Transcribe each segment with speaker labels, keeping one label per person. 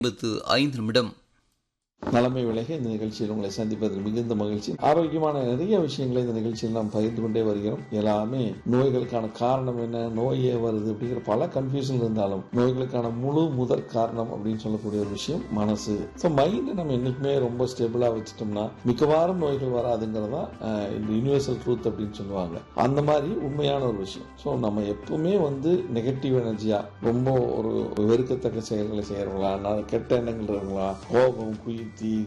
Speaker 1: ஐம்பத்து ஐந்து நிமிடம்
Speaker 2: நலமை விலக இந்த நிகழ்ச்சியில் உங்களை சந்திப்பதில் மிகுந்த மகிழ்ச்சி ஆரோக்கியமான நிறைய விஷயங்களை இந்த நிகழ்ச்சியில் நாம் பகிர்ந்து கொண்டே வருகிறோம் எல்லாமே நோய்களுக்கான காரணம் என்ன நோயே வருது அப்படிங்கிற பல கன்ஃபியூஷன் இருந்தாலும் நோய்களுக்கான முழு முதற் காரணம் அப்படின்னு சொல்லக்கூடிய ஒரு விஷயம் மனசு ஸோ மைண்டை நம்ம என்னைக்குமே ரொம்ப ஸ்டேபிளாக வச்சுட்டோம்னா மிக்கவாறும் நோய்கள் வராதுங்கிறதா இந்த யூனிவர்சல் ட்ரூத் அப்படின்னு சொல்லுவாங்க அந்த மாதிரி உண்மையான ஒரு விஷயம் ஸோ நம்ம எப்பவுமே வந்து நெகட்டிவ் எனர்ஜியா ரொம்ப ஒரு வெறுக்கத்தக்க செயல்களை செய்யறவங்களா நான் கெட்ட எண்ணங்கள் இருக்கவங்களா கோபம் குயிர்த்தி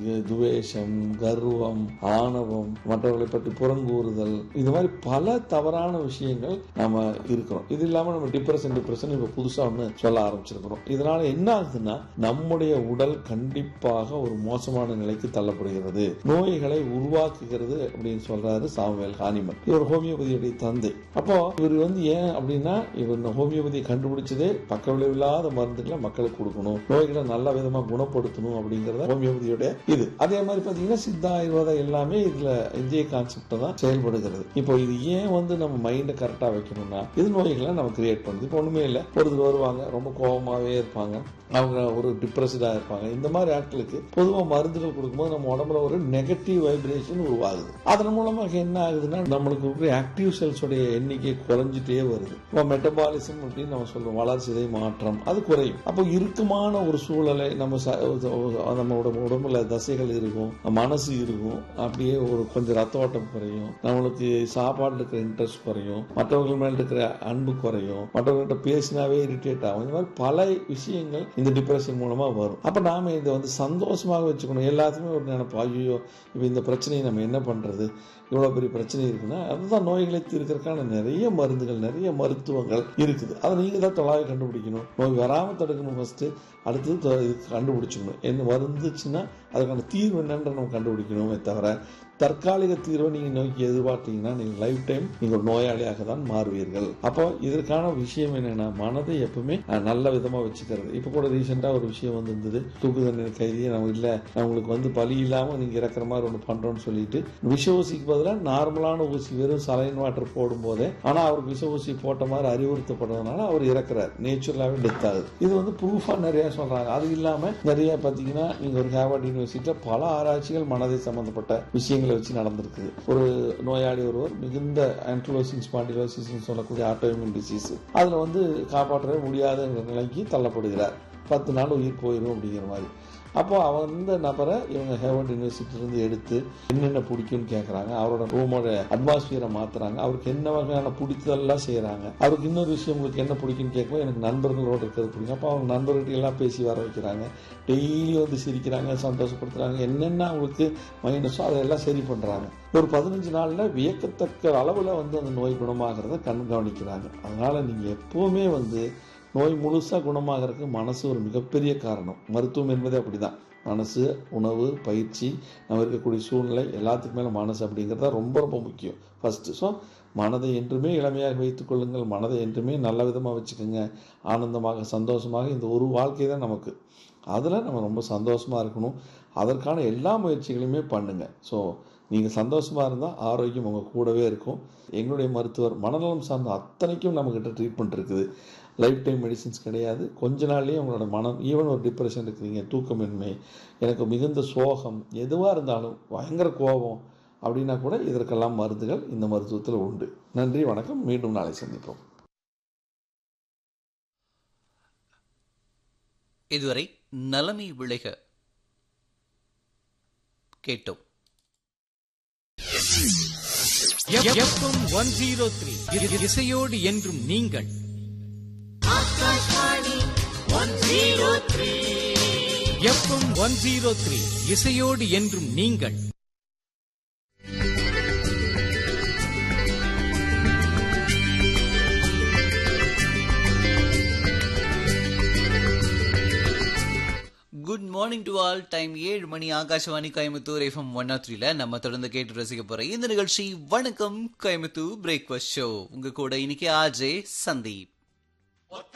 Speaker 2: துவேஷம் கர்வம் ஆணவம் மற்றவர்களை பற்றி புறங்கூறுதல் இது மாதிரி பல தவறான விஷயங்கள் நம்ம இருக்கிறோம் இது இல்லாம நம்ம டிப்ரெஷன் டிப்ரெஷன் இப்ப புதுசா ஒண்ணு சொல்ல ஆரம்பிச்சிருக்கிறோம் இதனால என்ன ஆகுதுன்னா நம்முடைய உடல் கண்டிப்பாக ஒரு மோசமான நிலைக்கு தள்ளப்படுகிறது நோய்களை உருவாக்குகிறது அப்படின்னு சொல்றாரு சாமுவேல் ஹானிமன் இவர் ஹோமியோபதியுடைய தந்தை அப்போ இவர் வந்து ஏன் அப்படின்னா இவர் இந்த ஹோமியோபதியை கண்டுபிடிச்சதே பக்க விளைவில்லாத மருந்துகளை மக்களுக்கு கொடுக்கணும் நோய்களை நல்ல விதமா குணப்படுத்தணும் அப்படிங்கறத ஹோமியோபதியோட இது அதே மாதிரி பாத்தீங்கன்னா சித்தா ஆயுர்வேதம் எல்லாமே இதுல இதே கான்செப்ட் தான் செயல்படுகிறது இப்போ இது ஏன் வந்து நம்ம மைண்டை கரெக்டா வைக்கணும்னா இது நோய்களை நம்ம கிரியேட் பண்ணுது இப்போ ஒண்ணுமே இல்லை ஒருத்தர் வருவாங்க ரொம்ப கோபமாவே இருப்பாங்க அவங்க ஒரு டிப்ரெஸ்டா இருப்பாங்க இந்த மாதிரி ஆட்களுக்கு பொதுவாக மருந்துகள் கொடுக்கும்போது நம்ம உடம்புல ஒரு நெகட்டிவ் வைப்ரேஷன் உருவாகுது அதன் மூலமாக என்ன ஆகுதுன்னா நம்மளுக்கு இருக்கிற ஆக்டிவ் செல்ஸோடைய எண்ணிக்கை குறைஞ்சிட்டே வருது இப்போ மெட்டபாலிசம் அப்படின்னு நம்ம சொல்றோம் வளர்ச்சிதை மாற்றம் அது குறையும் அப்போ இறுக்கமான ஒரு சூழலை நம்ம ச- நம்மளோட உடம்புல தசைகள் இருக்கும் மனசு இருக்கும் அப்படியே ஒரு கொஞ்சம் ரத்த ஓட்டம் குறையும் நம்மளுக்கு சாப்பாடு இருக்கிற இன்ட்ரெஸ்ட் குறையும் மற்றவர்கள் மேல இருக்கிற அன்பு குறையும் மற்றவர்கள்ட்ட பேசினாவே இரிட்டேட் ஆகும் இந்த மாதிரி பல விஷயங்கள் இந்த டிப்ரெஷன் மூலமா வரும் அப்ப நாம இதை வந்து சந்தோஷமாக வச்சுக்கணும் எல்லாத்துக்குமே ஒரு நினைப்போம் ஐயோ இப்போ இந்த பிரச்சனையை நம்ம என்ன பண்றது இவ்வளவு பெரிய பிரச்சனை இருக்குன்னா அதுதான் நோய்களை தீர்க்கறதுக்கான நிறைய மருந்துகள் நிறைய மருத்துவங்கள் இருக்குது அதை நீங்க தான் தொலாவை கண்டுபிடிக்கணும் நோய் வராம தடுக்கணும் ஃபர்ஸ்ட் அடுத்தது தொ- இதுக்கு கண்டுபிடிச்சிக்கணும் என்ன வந்துச்சுன்னா அதுக்கான தீர்வு என்னன்ற நம்ம கண்டுபிடிக்கணுமே தவிர தற்காலிக தீர்வை நீங்க நோக்கி எதிர்பார்த்தீங்கன்னா நீங்க லைஃப் டைம் நீங்க ஒரு நோயாளியாக தான் மாறுவீர்கள் அப்போ இதற்கான விஷயம் என்னன்னா மனதை எப்பவுமே அஹ், நல்ல விதமா வச்சுக்கிறது இப்ப கூட ரீசெண்டா ஒரு விஷயம் வந்திருந்தது தூக்கு தண்டனை கைதியை நம்ம இல்ல உங்களுக்கு வந்து பலி இல்லாம நீங்க இறக்குற மாதிரி ஒன்று பண்றோம்னு சொல்லிட்டு விஷ ஊசிக்கு பதிலாக நார்மலான ஊசி வெறும் சலைன் வாட்டர் போடும் போதே ஆனா அவருக்கு விஷ ஊசி போட்ட மாதிரி அறிவுறுத்தப்படுறதுனால அவர் இறக்குறார் நேச்சுரலாவே டெத் ஆகுது இது வந்து ப்ரூஃபா நிறைய சொல்றாங்க அது இல்லாம நிறைய பாத்தீங்கன்னா நீங்க ஒரு ஹேவர்ட் யூனிவர்சிட்டியில பல ஆராய்ச்சிகள் மனதை சம்பந்தப்பட்ட விஷயங்களை வச்சு நடந்திருக்குது ஒரு நோயாளி ஒருவர் மிகுந்த ஆன்ட்ரோசின் ஸ்பாண்டிலோசிஸ் சொல்லக்கூடிய ஆட்டோமின் டிசீஸ் அதுல வந்து காப்பாற்றவே முடியாதுங்கிற நிலைக்கு தள்ளப்படுகிறார் பத்து நாள் உயிர் போயிடும் அப்படிங்கிற மாதிரி அப்போ அந்த நபரை இவங்க ஹேவர்ட் யூனிவர்சிட்டியிலிருந்து எடுத்து என்னென்ன பிடிக்கும்னு கேட்குறாங்க அவரோட ரூமோட அட்மாஸ்பியரை மாத்துறாங்க அவருக்கு என்ன வகையான பிடித்ததெல்லாம் செய்கிறாங்க அவருக்கு இன்னொரு விஷயம் உங்களுக்கு என்ன பிடிக்கும்னு கேட்கும்போது எனக்கு நண்பர்களோட இருக்கிறது பிடிக்கும் அப்போ அவங்க நண்பர்கிட்ட எல்லாம் பேசி வர வைக்கிறாங்க டெய்லி வந்து சிரிக்கிறாங்க சந்தோஷப்படுத்துறாங்க என்னென்ன அவங்களுக்கு மைனஸோ அதெல்லாம் சரி பண்ணுறாங்க ஒரு பதினஞ்சு நாளில் வியக்கத்தக்க அளவில் வந்து அந்த நோய் குணமாகிறத கண் கவனிக்கிறாங்க அதனால நீங்கள் எப்பவுமே வந்து நோய் முழுசா குணமாகறதுக்கு மனசு ஒரு மிகப்பெரிய காரணம் மருத்துவம் என்பதே அப்படிதான் மனசு உணவு பயிற்சி நம்ம இருக்கக்கூடிய சூழ்நிலை எல்லாத்துக்கு மேல மனசு அப்படிங்கிறது தான் ரொம்ப ரொம்ப முக்கியம் ஃபர்ஸ்ட் ஸோ மனதை என்றுமே இளமையாக வைத்துக் கொள்ளுங்கள் மனதை என்றுமே நல்ல விதமாக வச்சுக்கோங்க ஆனந்தமாக சந்தோஷமாக இந்த ஒரு வாழ்க்கை தான் நமக்கு அதில் நம்ம ரொம்ப சந்தோஷமா இருக்கணும் அதற்கான எல்லா முயற்சிகளையுமே பண்ணுங்க ஸோ நீங்கள் சந்தோஷமா இருந்தால் ஆரோக்கியம் உங்கள் கூடவே இருக்கும் எங்களுடைய மருத்துவர் மனநலம் சார்ந்த அத்தனைக்கும் நம்மக்கிட்ட ட்ரீட்மெண்ட் இருக்குது லைஃப் டைம் மெடிசின்ஸ் கிடையாது கொஞ்ச நாள்லயே உங்களோட மனம் ஈவன் ஒரு டிப்ரெஷன் இருக்கிறீங்க தூக்கமின்மை எனக்கு மிகுந்த சோகம் எதுவாக இருந்தாலும் பயங்கர கோபம் அப்படின்னா கூட இதற்கெல்லாம் மருந்துகள் இந்த மருத்துவத்தில் உண்டு நன்றி வணக்கம் மீண்டும் நாளை சந்திப்போம்
Speaker 1: இதுவரை நலமை விளைக கேட்டோம்
Speaker 3: எஃப்எம் ஒன் ஜீரோ த்ரீ இசையோடு என்றும் நீங்கள் எஃப்எம் ஒன் ஜீரோ த்ரீ இசையோடு என்றும் நீங்கள்
Speaker 1: good morning to all time ஏழு மணி ஆகாஷவாணி கோயம்புத்தூர் எஃப்எம் ஒன் ஆர் த்ரீல நம்ம தொடர்ந்து கேட்டு ரசிக்க போற இந்த நிகழ்ச்சி வணக்கம் கோயம்புத்தூர் பிரேக்ஃபாஸ்ட் ஷோ உங்க கூட இன்னைக்கு ஆஜே சந்தீப்